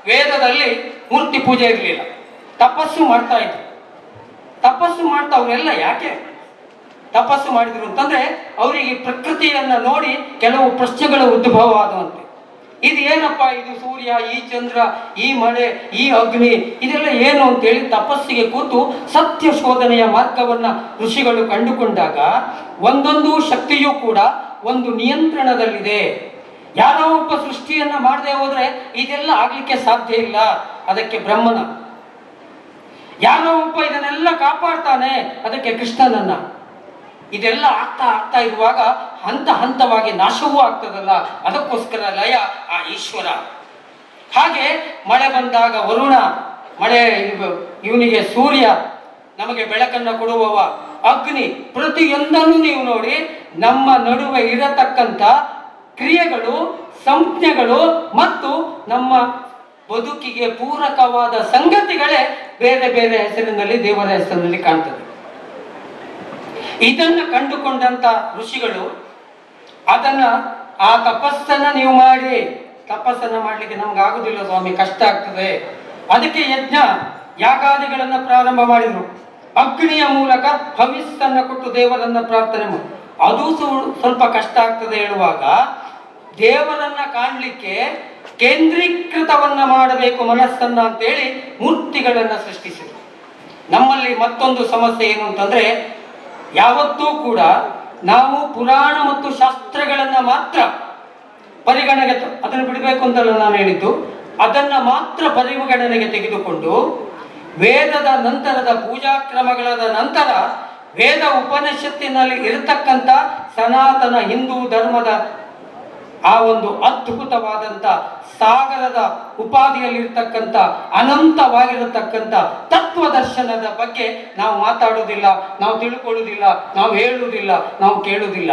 ವೇದದಲ್ಲಿ ಮೂರ್ತಿ ಪೂಜೆ ಇರಲಿಲ್ಲ ತಪಸ್ಸು ಮಾಡ್ತಾ ಇದ್ರು ತಪಸ್ಸು ಮಾಡ್ತಾ ಅವರೆಲ್ಲ ಯಾಕೆ ತಪಸ್ಸು ಮಾಡಿದ್ರು ಅಂತಂದ್ರೆ ಅವರಿಗೆ ಪ್ರಕೃತಿಯನ್ನ ನೋಡಿ ಕೆಲವು ಪ್ರಶ್ನೆಗಳು ಉದ್ಭವ ಆದವಂತೆ ಇದು ಏನಪ್ಪ ಇದು ಸೂರ್ಯ ಈ ಚಂದ್ರ ಈ ಮಳೆ ಈ ಅಗ್ನಿ ಇದೆಲ್ಲ ಏನು ಅಂತೇಳಿ ತಪಸ್ಸಿಗೆ ಕೂತು ಸತ್ಯ ಶೋಧನೆಯ ಮಾರ್ಗವನ್ನ ಋಷಿಗಳು ಕಂಡುಕೊಂಡಾಗ ಒಂದೊಂದು ಶಕ್ತಿಯೂ ಕೂಡ ಒಂದು ನಿಯಂತ್ರಣದಲ್ಲಿದೆ ಯಾರೋ ಒಬ್ಬ ಸೃಷ್ಟಿಯನ್ನ ಮಾಡದೆ ಹೋದ್ರೆ ಇದೆಲ್ಲ ಆಗ್ಲಿಕ್ಕೆ ಸಾಧ್ಯ ಇಲ್ಲ ಅದಕ್ಕೆ ಬ್ರಹ್ಮನ ಯಾರೋ ಒಬ್ಬ ಇದನ್ನೆಲ್ಲ ಕಾಪಾಡ್ತಾನೆ ಅದಕ್ಕೆ ಕೃಷ್ಣನನ್ನ ಇದೆಲ್ಲ ಆಗ್ತಾ ಆಗ್ತಾ ಇರುವಾಗ ಹಂತ ಹಂತವಾಗಿ ನಾಶವೂ ಆಗ್ತದಲ್ಲ ಅದಕ್ಕೋಸ್ಕರ ಲಯ ಆ ಈಶ್ವರ ಹಾಗೆ ಮಳೆ ಬಂದಾಗ ವರುಣ ಮಳೆ ಇವ್- ಇವನಿಗೆ ಸೂರ್ಯ ನಮಗೆ ಬೆಳಕನ್ನು ಕೊಡುವವ ಅಗ್ನಿ ಪ್ರತಿಯೊಂದನ್ನು ನೀವು ನೋಡಿ ನಮ್ಮ ನಡುವೆ ಇರತಕ್ಕಂಥ ಕ್ರಿಯೆಗಳು ಸಂಜ್ಞೆಗಳು ಮತ್ತು ನಮ್ಮ ಬದುಕಿಗೆ ಪೂರಕವಾದ ಸಂಗತಿಗಳೇ ಬೇರೆ ಬೇರೆ ಹೆಸರಿನಲ್ಲಿ ದೇವರ ಹೆಸರಿನಲ್ಲಿ ಕಾಣ್ತದೆ ಇದನ್ನ ಕಂಡುಕೊಂಡಂತ ಋಷಿಗಳು ಅದನ್ನ ಆ ತಪಸ್ಸನ್ನ ನೀವು ಮಾಡಿ ತಪಸ್ಸನ್ನ ಮಾಡ್ಲಿಕ್ಕೆ ನಮ್ಗೆ ಆಗುದಿಲ್ಲ ಸ್ವಾಮಿ ಕಷ್ಟ ಆಗ್ತದೆ ಅದಕ್ಕೆ ಯಜ್ಞ ಯಾಗಾದಿಗಳನ್ನ ಪ್ರಾರಂಭ ಮಾಡಿದ್ರು ಅಗ್ನಿಯ ಮೂಲಕ ಹವಿಸ್ಸನ್ನ ಕೊಟ್ಟು ದೇವರನ್ನ ಪ್ರಾರ್ಥನೆ ಮಾಡಿ ಅದು ಸು- ಸ್ವಲ್ಪ ಕಷ್ಟ ಆಗ್ತದೆ ಹೇಳುವಾಗ ದೇವರನ್ನ ಕಾಣ್ಲಿಕ್ಕೆ ಕೇಂದ್ರೀಕೃತವನ್ನ ಮಾಡಬೇಕು ಮನಸ್ಸನ್ನ ಅಂತೇಳಿ ಮೂರ್ತಿಗಳನ್ನ ಸೃಷ್ಟಿಸಿದ್ರು ನಮ್ಮಲ್ಲಿ ಮತ್ತೊಂದು ಸಮಸ್ಯೆ ಏನು ಅಂತಂದ್ರೆ ಯಾವತ್ತೂ ಕೂಡ ನಾವು ಪುರಾಣ ಮತ್ತು ಶಾಸ್ತ್ರಗಳನ್ನ ಮಾತ್ರ ಪರಿಗಣನೆಗೆ ತ- ಅದನ್ನು ಬಿಡಬೇಕು ಅಂತಲ್ಲ ನಾನು ಹೇಳಿದ್ದು ಅದನ್ನ ಮಾತ್ರ ಪರಿಗಣನೆಗೆ ತೆಗೆದುಕೊಂಡು ವೇದದ ನಂತರದ ಪೂಜಾ ಕ್ರಮಗಳಾದ ನಂತರ ವೇದ ಉಪನಿಷತ್ತಿನಲ್ಲಿ ಇರತಕ್ಕಂಥ ಸನಾತನ ಹಿಂದೂ ಧರ್ಮದ ಆ ಒಂದು ಅದ್ಭುತವಾದಂಥ ಸಾಗರದ ಉಪಾಧಿಯಲ್ಲಿರ್ತಕ್ಕಂಥ ಅನಂತವಾಗಿರತಕ್ಕಂಥ ತತ್ವ ದರ್ಶನದ ಬಗ್ಗೆ ನಾವು ಮಾತಾಡುವುದಿಲ್ಲ ನಾವು ತಿಳ್ಕೊಳ್ಳುವುದಿಲ್ಲ ನಾವು ಹೇಳುವುದಿಲ್ಲ ನಾವು ಕೇಳುವುದಿಲ್ಲ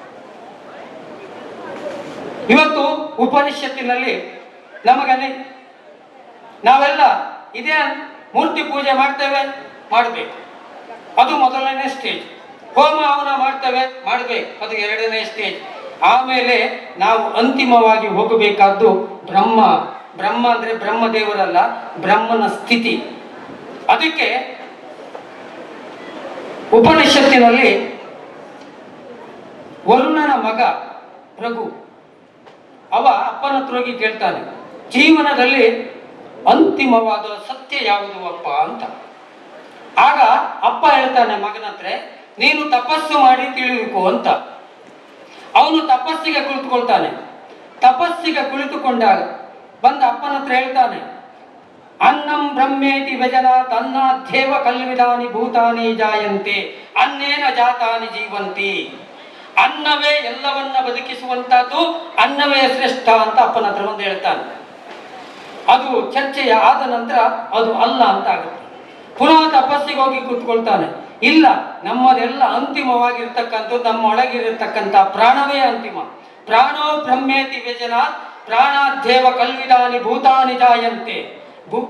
ಇವತ್ತು ಉಪನಿಷತ್ತಿನಲ್ಲಿ ನಮಗನೆ ನಾವೆಲ್ಲ ಇದೇ ಮೂರ್ತಿ ಪೂಜೆ ಮಾಡ್ತೇವೆ ಮಾಡಬೇಕು ಅದು ಮೊದಲನೇ ಸ್ಟೇಜ್ ಹೋಮ ಹವನ ಮಾಡ್ತೇವೆ ಮಾಡಬೇಕು ಅದು ಎರಡನೇ ಸ್ಟೇಜ್ ಆಮೇಲೆ ನಾವು ಅಂತಿಮವಾಗಿ ಹೋಗಬೇಕಾದ್ದು ಬ್ರಹ್ಮ ಬ್ರಹ್ಮ ಅಂದ್ರೆ ಬ್ರಹ್ಮದೇವರಲ್ಲ ಬ್ರಹ್ಮನ ಸ್ಥಿತಿ ಅದಕ್ಕೆ ಉಪನಿಷತ್ತಿನಲ್ಲಿ ವರುಣನ ಮಗ ರಘು ಅವ ಅಪ್ಪನ ಹತ್ರ ಹೋಗಿ ಕೇಳ್ತಾನೆ ಜೀವನದಲ್ಲಿ ಅಂತಿಮವಾದ ಸತ್ಯ ಯಾವುದು ಅಪ್ಪ ಅಂತ ಆಗ ಅಪ್ಪ ಹೇಳ್ತಾನೆ ಮಗನ ಹತ್ರ ನೀನು ತಪಸ್ಸು ಮಾಡಿ ತಿಳಿದುಕೋ ಅಂತ ಅವನು ತಪಸ್ಸಿಗೆ ಕುಳಿತುಕೊಳ್ತಾನೆ ತಪಸ್ಸಿಗೆ ಕುಳಿತುಕೊಂಡಾಗ ಬಂದ ಅಪ್ಪನ ಹತ್ರ ಹೇಳ್ತಾನೆ ಅನ್ನಂ ಬ್ರಹ್ಮೇತಿ ವ್ಯಜನ ತನ್ನಾಧ್ಯೇವ ಕಲ್ವಿದಾನಿ ಭೂತಾನಿ ಜಾಯಂತೆ ಅನ್ನೇನ ಜಾತಾನಿ ಜೀವಂತಿ ಅನ್ನವೇ ಎಲ್ಲವನ್ನ ಬದುಕಿಸುವಂತಹದ್ದು ಅನ್ನವೇ ಶ್ರೇಷ್ಠ ಅಂತ ಅಪ್ಪನ ಹತ್ರ ಒಂದು ಹೇಳ್ತಾನೆ ಅದು ಚರ್ಚೆಯ ಆದ ನಂತರ ಅದು ಅಲ್ಲ ಅಂತ ಆಗುತ್ತೆ ಪುನಃ ತಪಸ್ಸಿಗೆ ಹೋಗಿ ಕೂತ್ಕೊಳ್ತಾನೆ ಇಲ್ಲ ನಮ್ಮದೆಲ್ಲ ಅಂತಿಮವಾಗಿರ್ತಕ್ಕಂಥದ್ದು ನಮ್ಮ ಒಳಗಿರತಕ್ಕಂಥ ಪ್ರಾಣವೇ ಅಂತಿಮ ಪ್ರಾಣೋ ಬ್ರಹ್ಮೇತಿ ವ್ಯಜನ ಪ್ರಾಣಾಧ್ಯೇವ ಕಲ್ವಿದಾನಿ ಭೂತಾನಿ ಜಾಯಂತೆ ಭೂ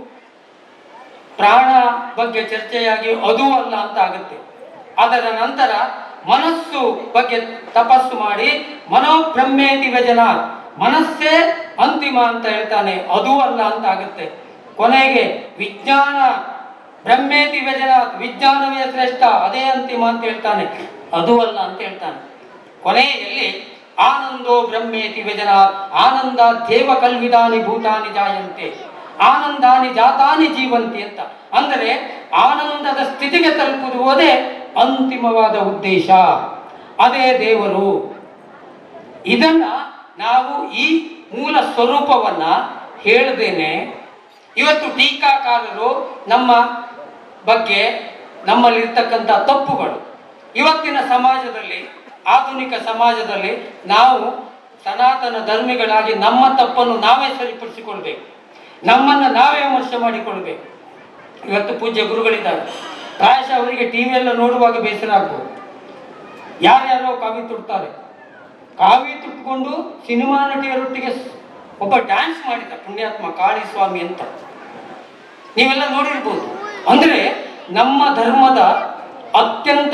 ಪ್ರಾಣ ಬಗ್ಗೆ ಚರ್ಚೆಯಾಗಿ ಅದು ಅಲ್ಲ ಅಂತ ಆಗುತ್ತೆ ಅದರ ನಂತರ ಮನಸ್ಸು ಬಗ್ಗೆ ತಪಸ್ಸು ಮಾಡಿ ಮನೋಬ್ರಹ್ಮೇತಿ ವ್ಯಜನ ಮನಸ್ಸೇ ಅಂತಿಮ ಅಂತ ಹೇಳ್ತಾನೆ ಅದು ಅಲ್ಲ ಅಂತ ಆಗುತ್ತೆ ಕೊನೆಗೆ ವಿಜ್ಞಾನ ಬ್ರಹ್ಮೇತಿ ವ್ಯಜನ ವಿಜ್ಞಾನವೇ ಶ್ರೇಷ್ಠ ಅದೇ ಅಂತಿಮ ಅಂತ ಹೇಳ್ತಾನೆ ಅದು ಅಲ್ಲ ಅಂತ ಹೇಳ್ತಾನೆ ಕೊನೆಯಲ್ಲಿ ಆನಂದೋ ಬ್ರಹ್ಮೇತಿ ವ್ಯಜನ ಆನಂದ ದೇವ ಕಲ್ವಿದಾನಿ ಭೂತಾನಿ ಜಾಯಂತೆ ಆನಂದಾನಿ ಜಾತಾನಿ ಜೀವಂತಿ ಅಂತ ಅಂದರೆ ಆನಂದದ ಸ್ಥಿತಿಗೆ ತಲುಪುವುದೇ ಅಂತಿಮವಾದ ಉದ್ದೇಶ ಅದೇ ದೇವರು ಇದನ್ನ ನಾವು ಈ ಮೂಲ ಸ್ವರೂಪವನ್ನ ಹೇಳದೇನೆ ಇವತ್ತು ಟೀಕಾಕಾರರು ನಮ್ಮ ಬಗ್ಗೆ ನಮ್ಮಲ್ಲಿರ್ತಕ್ಕಂಥ ತಪ್ಪುಗಳು ಇವತ್ತಿನ ಸಮಾಜದಲ್ಲಿ ಆಧುನಿಕ ಸಮಾಜದಲ್ಲಿ ನಾವು ಸನಾತನ ಧರ್ಮಿಗಳಾಗಿ ನಮ್ಮ ತಪ್ಪನ್ನು ನಾವೇ ಸರಿಪಡಿಸಿಕೊಳ್ಬೇಕು ನಮ್ಮನ್ನು ನಾವೇ ವಿಮರ್ಶೆ ಮಾಡಿಕೊಳ್ಬೇಕು ಇವತ್ತು ಪೂಜ್ಯ ಗುರುಗಳಿದ್ದಾರೆ ಪ್ರಾಯಶಃ ಅವರಿಗೆ ಟಿವಿ ಎಲ್ಲ ನೋಡುವಾಗ ಬೇಸರ ಆಗ್ಬೋದು ಯಾರ್ಯಾರೋ ಕಾವಿ ತುಡ್ತಾರೆ ಕಾವಿ ತುಟ್ಕೊಂಡು ಸಿನಿಮಾ ನಟಿಯರೊಟ್ಟಿಗೆ ಸ್- ಒಬ್ಬ ಡ್ಯಾನ್ಸ್ ಮಾಡಿದ ಪುಣ್ಯಾತ್ಮ ಕಾಳಿಸ್ವಾಮಿ ಅಂತ ನೀವೆಲ್ಲ ನೋಡಿರ್ಬೋದು ಅಂದ್ರೆ ನಮ್ಮ ಧರ್ಮದ ಅತ್ಯಂತ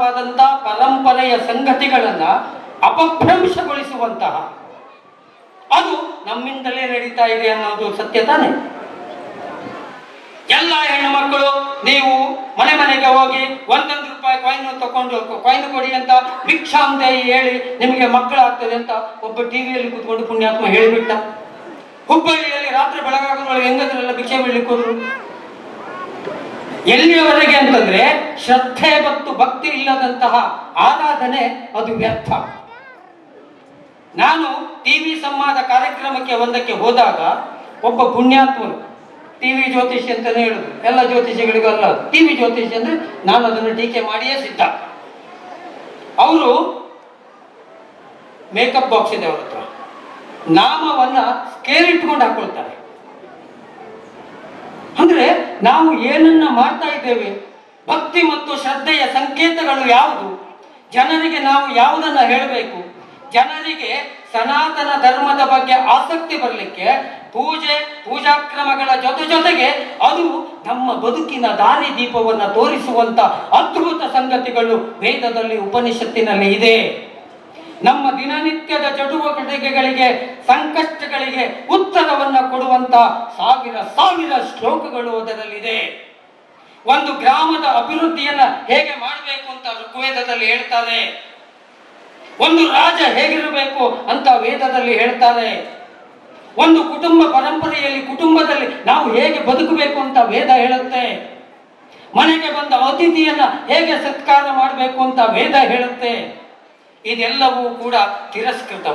ಪುರಾತನವಾದಂತಹ ಪರಂಪರೆಯ ಸಂಗತಿಗಳನ್ನ ಅಪಭ್ರಂಶಗೊಳಿಸುವಂತಹ ಅದು ನಮ್ಮಿಂದಲೇ ನಡೀತಾ ಇದೆ ಅನ್ನೋದು ಸತ್ಯ ತಾನೆ ಎಲ್ಲ ಹೆಣ್ಣುಮಕ್ಕಳು ನೀವು ಮನೆ ಮನೆಗೆ ಹೋಗಿ ಒಂದೊಂದು ರೂಪಾಯಿ ಕಾಯಿನ್ ತಕೊಂಡು ಕಾಯಿನ್ ಕೊಡಿ ಅಂತ ಭಿಕ್ಷಾಂದೇಯಿ ಹೇಳಿ ನಿಮಗೆ ಮಕ್ಕಳಾಗ್ತದೆ ಅಂತ ಒಬ್ಬ ಟಿವಿಯಲ್ಲಿ ಕೂತ್ಕೊಂಡು ಪುಣ್ಯಾತ್ಮ ಹೇಳಿಬಿಟ್ಟ ಹುಬ್ಬಳ್ಳಿಯಲ್ಲಿ ರಾತ್ರಿ ಬೆಳಗಾಗೋದ್ರೊಳಗೆ ಹೆಂಗದ್ರೆಲ್ಲ ಭಿಕ್ಷೆ ಬೀಳ್ಲಿಕ್ಕೆ ಹೋದ್ರು ಎಲ್ಲಿಯವರೆಗೆ ಅಂತಂದ್ರೆ ಶ್ರದ್ಧೆ ಮತ್ತು ಭಕ್ತಿ ಇಲ್ಲದಂತಹ ಆರಾಧನೆ ಅದು ವ್ಯರ್ಥ ನಾನು ಟಿವಿ ಸಂವಾದ ಕಾರ್ಯಕ್ರಮಕ್ಕೆ ಒಂದಕ್ಕೆ ಹೋದಾಗ ಒಬ್ಬ ಪುಣ್ಯಾತ್ಮರು ಟಿವಿ ಜ್ಯೋತಿಷಿ ಅಂತಾನೆ ಹೇಳುದು ಎಲ್ಲ ಜ್ಯೋತಿಷಿಗಳಿಗೂ ಅಲ್ಲ ಟಿವಿ ಜ್ಯೋತಿಷಿ ಅಂದ್ರೆ ನಾನು ಅದನ್ನು ಟೀಕೆ ಮಾಡಿಯೇ ಸಿದ್ಧ ಅವರು ಮೇಕಪ್ ಬಾಕ್ಸ್ ಇದೆ ಅವ್ರ ಹತ್ರ ನಾಮವನ್ನ ಸ್ಕೇಲ್ ಇಟ್ಕೊಂಡು ಹಾಕೊಳ್ತಾರೆ ಅಂದ್ರೆ ನಾವು ಏನನ್ನ ಮಾಡ್ತಾ ಇದ್ದೇವೆ ಭಕ್ತಿ ಮತ್ತು ಶ್ರದ್ಧೆಯ ಸಂಕೇತಗಳು ಯಾವುದು ಜನರಿಗೆ ನಾವು ಯಾವುದನ್ನ ಹೇಳಬೇಕು ಜನರಿಗೆ ಸನಾತನ ಧರ್ಮದ ಬಗ್ಗೆ ಆಸಕ್ತಿ ಬರಲಿಕ್ಕೆ ಪೂಜೆ ಪೂಜಾಕ್ರಮಗಳ ಜೊತೆ ಜೊತೆಗೆ ಅದು ನಮ್ಮ ಬದುಕಿನ ದಾರಿ ದೀಪವನ್ನು ತೋರಿಸುವಂತ ಅದ್ಭುತ ಸಂಗತಿಗಳು ವೇದದಲ್ಲಿ ಉಪನಿಷತ್ತಿನಲ್ಲಿ ಇದೆ ನಮ್ಮ ದಿನನಿತ್ಯದ ಚಟುವಟಿಕೆಗಳಿಗೆ ಸಂಕಷ್ಟಗಳಿಗೆ ಉತ್ತರವನ್ನ ಕೊಡುವಂತ ಸಾವಿರ ಸಾವಿರ ಶ್ಲೋಕಗಳು ಅದರಲ್ಲಿದೆ ಒಂದು ಗ್ರಾಮದ ಅಭಿವೃದ್ಧಿಯನ್ನ ಹೇಗೆ ಮಾಡಬೇಕು ಅಂತ ಋಗ್ವೇದದಲ್ಲಿ ಹೇಳ್ತಾರೆ ಒಂದು ರಾಜ ಹೇಗಿರಬೇಕು ಅಂತ ವೇದದಲ್ಲಿ ಹೇಳ್ತಾರೆ ಒಂದು ಕುಟುಂಬ ಪರಂಪರೆಯಲ್ಲಿ ಕುಟುಂಬದಲ್ಲಿ ನಾವು ಹೇಗೆ ಬದುಕಬೇಕು ಅಂತ ವೇದ ಹೇಳುತ್ತೆ ಮನೆಗೆ ಬಂದ ಅತಿಥಿಯನ್ನ ಹೇಗೆ ಸತ್ಕಾರ ಮಾಡಬೇಕು ಅಂತ ವೇದ ಹೇಳುತ್ತೆ ಇದೆಲ್ಲವೂ ಕೂಡ ತಿರಸ್ಕೃತವ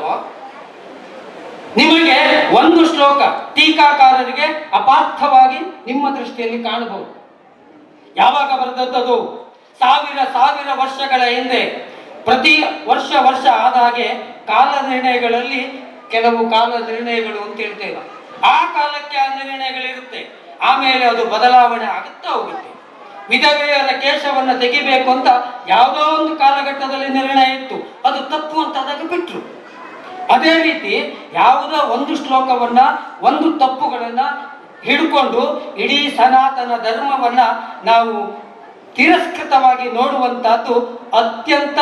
ನಿಮಗೆ ಒಂದು ಶ್ಲೋಕ ಟೀಕಾಕಾರರಿಗೆ ಅಪಾರ್ಥವಾಗಿ ನಿಮ್ಮ ದೃಷ್ಟಿಯಲ್ಲಿ ಕಾಣಬಹುದು ಯಾವಾಗ ಬರೆದದ್ದು ಸಾವಿರ ಸಾವಿರ ವರ್ಷಗಳ ಹಿಂದೆ ಪ್ರತಿ ವರ್ಷ ವರ್ಷ ಆದ ಹಾಗೆ ಕಾಲ ನಿರ್ಣಯಗಳಲ್ಲಿ ಕೆಲವು ಕಾಲ ನಿರ್ಣಯಗಳು ಅಂತ ಹೇಳ್ತೇವೆ ಆ ಕಾಲಕ್ಕೆ ಆ ನಿರ್ಣಯಗಳಿರುತ್ತೆ ಆಮೇಲೆ ಅದು ಬದಲಾವಣೆ ಆಗುತ್ತಾ ಹೋಗುತ್ತೆ ವಿಧವೆಯರ ಕೇಶವನ್ನ ತೆಗಿಬೇಕು ಅಂತ ಯಾವುದೋ ಒಂದು ಕಾಲಘಟ್ಟದಲ್ಲಿ ನಿರ್ಣಯ ಇತ್ತು ಅದು ತಪ್ಪು ಅಂತ ಅದಕ್ಕೆ ಬಿಟ್ರು ಅದೇ ರೀತಿ ಯಾವುದೋ ಒಂದು ಶ್ಲೋಕವನ್ನ ಒಂದು ತಪ್ಪುಗಳನ್ನ ಹಿಡ್ಕೊಂಡು ಇಡೀ ಸನಾತನ ಧರ್ಮವನ್ನ ನಾವು ತಿರಸ್ಕೃತವಾಗಿ ನೋಡುವಂತಹದ್ದು ಅತ್ಯಂತ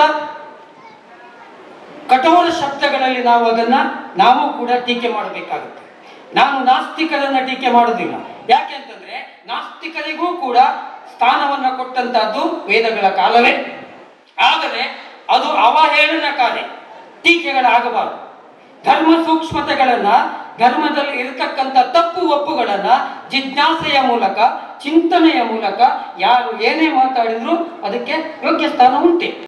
ಕಠೋರ ಶಬ್ದಗಳಲ್ಲಿ ನಾವು ಅದನ್ನ ನಾವು ಕೂಡ ಟೀಕೆ ಮಾಡಬೇಕಾಗುತ್ತೆ ನಾನು ನಾಸ್ತಿಕರನ್ನ ಟೀಕೆ ಮಾಡೋದಿಲ್ಲ ಯಾಕೆಂತಂದ್ರೆ ನಾಸ್ತಿಕರಿಗೂ ಕೂಡ ಸ್ಥಾನವನ್ನ ಕೊಟ್ಟಂತಹದ್ದು ವೇದಗಳ ಕಾಲವೇ ಆದರೆ ಅದು ಅವಹೇಳನಕಾರಿ ಟೀಕೆಗಳಾಗಬಾರದು ಧರ್ಮ ಸೂಕ್ಷ್ಮತೆಗಳನ್ನ ಧರ್ಮದಲ್ಲಿ ಇರತಕ್ಕಂಥ ತಪ್ಪು ಒಪ್ಪುಗಳನ್ನ ಜಿಜ್ಞಾಸೆಯ ಮೂಲಕ ಚಿಂತನೆಯ ಮೂಲಕ ಯಾರು ಏನೇ ಮಾತಾಡಿದ್ರು ಅದಕ್ಕೆ ಯೋಗ್ಯ ಸ್ಥಾನ ಉಂಟೆ